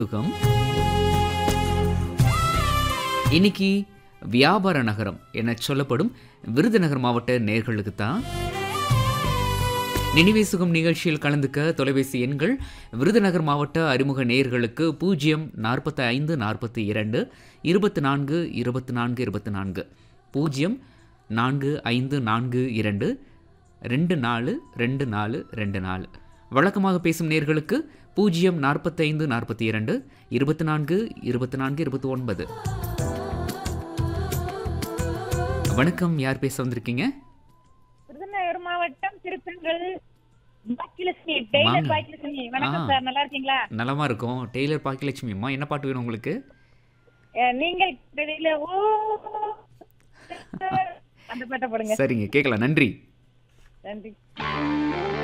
சுகம் இன்னைக்கு வியாபார நகரம் என சொல்லப்படும் விருதுநகர் மாவட்ட நேர்களுக்கு தான் நினைவே சுகம் நிகழ்ச்சியில் கலந்துக்க தொலைபேசி எண்கள் விருதுநகர் மாவட்ட அறிமுக நேர்களுக்கு பூஜ்ஜியம் நாற்பத்தி ஐந்து நாற்பத்தி இரண்டு இருபத்தி நான்கு இருபத்தி நான்கு இருபத்தி நான்கு பூஜ்ஜியம் நான்கு ஐந்து நான்கு இரண்டு ரெண்டு நாலு ரெண்டு நாலு ரெண்டு நாலு வழக்கமாக பேசும் நேர்களுக்கு பூஜ்ஜியம் நாற்பத்தைந்து நாற்பத்தி இரண்டு இருபத்தி நான்கு இருபத்தி நான்கு இருபத்தி ஒன்பது வணக்கம் யார் பேச வந்திருக்கீங்க விருதுநகர் மாவட்டம் திருத்தங்கல் பாக்கியலட்சுமி டெய்லர் வாங்க. பாக்கியலட்சுமி வணக்கம் ஆ. சார் நல்லா இருக்கீங்களா நலமா இருக்கும் டெய்லர் பாக்கியலட்சுமி அம்மா என்ன பாட்டு வேணும் உங்களுக்கு அஹ், நீங்கள் வெளியில ஓ அந்த பாட்டை போடுங்க சரிங்க கேட்கலாம் நன்றி நன்றி